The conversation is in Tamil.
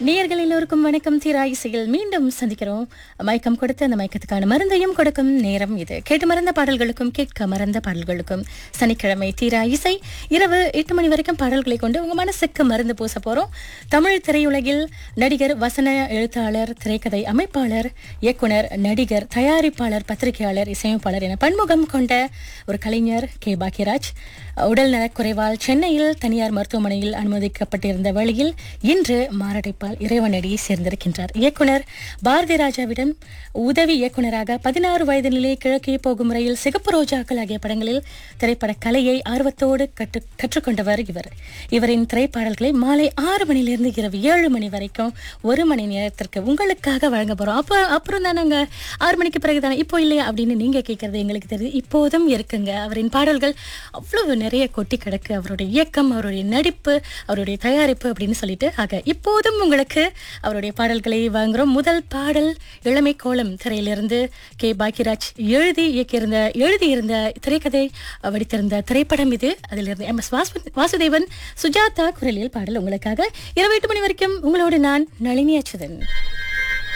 நேயர்கள் எல்லோருக்கும் வணக்கம் தீரா இசையில் மீண்டும் சந்திக்கிறோம் மயக்கம் கொடுத்து அந்த மயக்கத்துக்கான மருந்தையும் கொடுக்கும் நேரம் இது கேட்டு மறந்த பாடல்களுக்கும் கேட்க மறந்த பாடல்களுக்கும் சனிக்கிழமை தீரா இசை இரவு எட்டு மணி வரைக்கும் பாடல்களை கொண்டு உங்க மனசுக்கு மருந்து பூச போறோம் தமிழ் திரையுலகில் நடிகர் வசன எழுத்தாளர் திரைக்கதை அமைப்பாளர் இயக்குனர் நடிகர் தயாரிப்பாளர் பத்திரிகையாளர் இசையமைப்பாளர் என பன்முகம் கொண்ட ஒரு கலைஞர் கே பாக்யராஜ் உடல் நலக்குறைவால் சென்னையில் தனியார் மருத்துவமனையில் அனுமதிக்கப்பட்டிருந்த வேளையில் இன்று மாரடைப்பால் இறைவனடியை சேர்ந்திருக்கின்றார் இயக்குனர் பாரதி ராஜாவிடம் உதவி இயக்குனராக பதினாறு வயதினிலே கிழக்கே போகும் முறையில் சிகப்பு ரோஜாக்கள் ஆகிய படங்களில் திரைப்பட கலையை ஆர்வத்தோடு கற்று கற்றுக்கொண்டவர் இவர் இவரின் திரைப்பாடல்களை மாலை ஆறு மணிலிருந்து இரவு ஏழு மணி வரைக்கும் ஒரு மணி நேரத்திற்கு உங்களுக்காக வழங்க போறோம் அப்போ அப்புறம் தான் நாங்க ஆறு மணிக்கு பிறகு தானே இப்போ இல்லையா அப்படின்னு நீங்க கேட்கறது எங்களுக்கு தெரியுது இப்போதும் இருக்குங்க அவரின் பாடல்கள் அவ்வளவு நிறைய கொட்டி கிடக்கு அவருடைய இயக்கம் அவருடைய நடிப்பு அவருடைய தயாரிப்பு அப்படின்னு சொல்லிட்டு ஆக இப்போதும் உங்களுக்கு அவருடைய பாடல்களை வாங்குறோம் முதல் பாடல் இளமை கோலம் திரையிலிருந்து கே பாக்கியராஜ் எழுதி இயக்கியிருந்த எழுதியிருந்த திரைக்கதை வடித்திருந்த திரைப்படம் இது அதிலிருந்து எம் எஸ் வாசுதேவன் சுஜாதா குரலில் பாடல் உங்களுக்காக இரவு எட்டு மணி வரைக்கும் உங்களோடு நான் நளினி அச்சுதன்